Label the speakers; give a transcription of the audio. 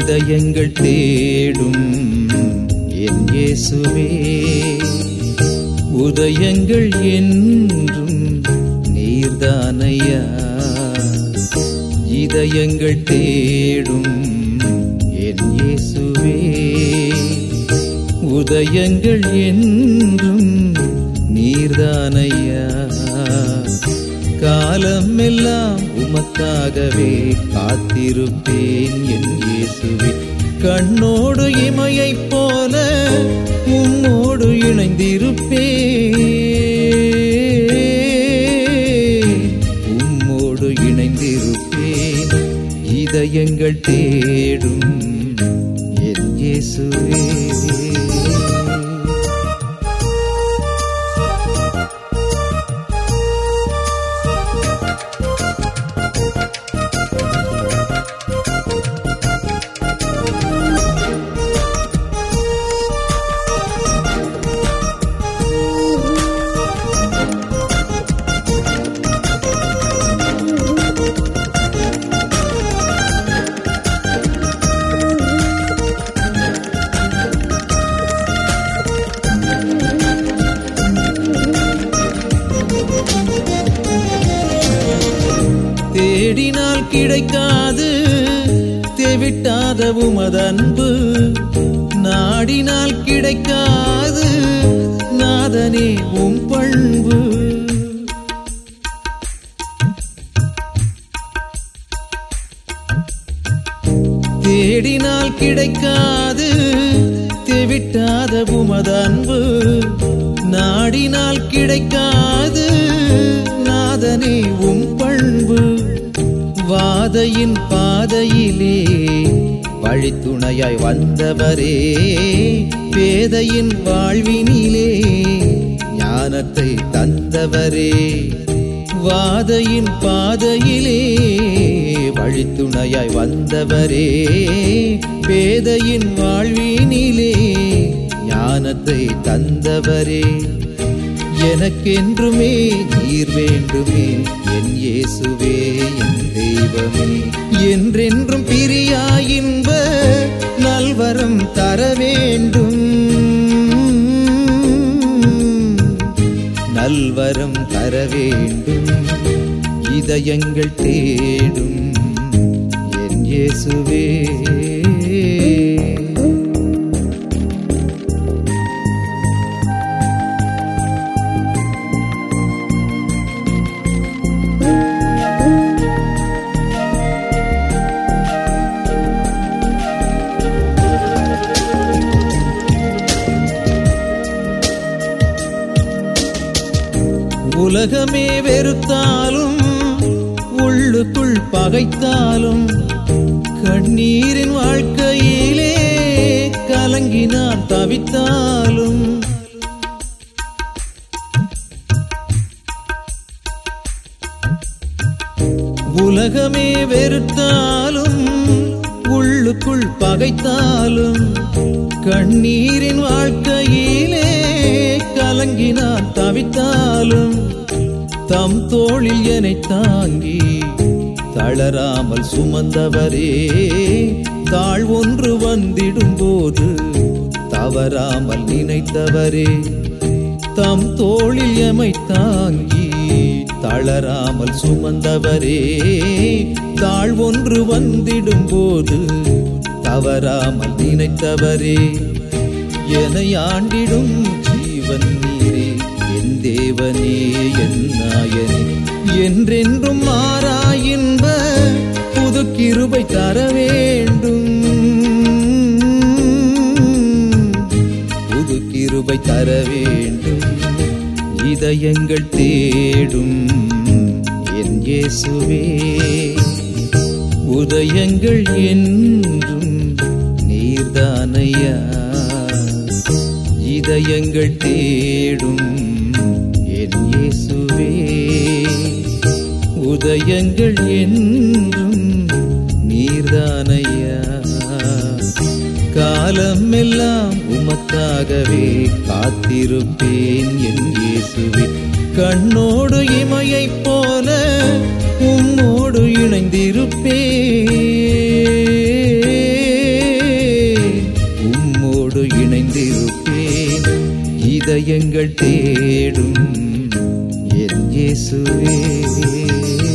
Speaker 1: இதயங்கள் தேடும் என் இயேசுவே உதயங்கள் என்றும் நீர்தானையா இதயங்கள் தேடும் என் இயேசுவே உதயங்கள் என்றும் நீர்தானையா காலமெல்லாம் உமக்காகவே காத்திருப்பேன் என் இயேசுவே கண்ணோடு இமையைப் போல உம்மோடு இணைந்திருப்பேன் உம்மோடு இணைந்திருப்பேன் இதயங்கள் தேடும் என் இயேசுவே தேடினால் கிடைக்காது தெவிட்டாத உமதன்பு நாடினால் கிடைக்காது நாதனே உம் பண்பு தேடினால் கிடைக்காது தெவிட்டாத உமதன்பு நாடினால் கிடைக்காது நாதனே உம் பண்பு வாதையின் பாதையிலே வழித்துணையாய் வந்தவரே பேதையின் வாழ்வினிலே ஞானத்தை தந்தவரே வாதையின் பாதையிலே வழித்துணையாய் வந்தவரே பேதையின் வாழ்வினிலே ஞானத்தை தந்தவரே எனக்கென்றுமே நீர் வேண்டுமே என் இயேசுவே என் தெய்வமே என்றென்றும் பிரியா இன்ப நல்வரம் தர வேண்டும் நல்வரம் தர வேண்டும் இதயங்கள் தேடும் என் இயேசுவே உலகமே வெறுத்தாலும் உள்ளுக்குள் பகைத்தாலும் கண்ணீரின் வாழ்க்கையிலே கலங்கி நான் தவித்தாலும் உலகமே வெறுத்தாலும் உள்ளுக்குள் பகைத்தாலும் கண்ணீரின் வாழ்க்கையிலே கலங்கி நான் தவித்தாலும் தம் தோளில் என்னை தாங்கி தளராமல் சுமந்தவரே தாழ் ஒன்று வந்திடும் போது தவறாமல் நினைத்தவரே தம் தோளில் எமை தாங்கி தளராமல் சுமந்தவரே தாழ் ஒன்று வந்திடும் போது தவறாமல் நினைத்தவரே என ஆண்டிடும் ஜீவன் நீரே என் தேவனே என் நாயனே என்றென்றும் மாறா இன்ப புது கிருபை தர வேண்டும் புது கிருபை தர வேண்டும் இதயங்கள் தேடும் என் இயேசுவே உதயங்கள் என்றும் நீர்தானையா இதயங்கள் தேடும் என் இயேசுவே உதயங்கள் என்றும் நீர்தானையா காலமெல்லாம் உமக்காகவே காத்திருப்பேன் என் இயேசுவே கண்ணோடு இமையைப் போல உம்மோடு இணைந்திருப்பேன் இதயங்கள் தேடும் என் இயேசுவே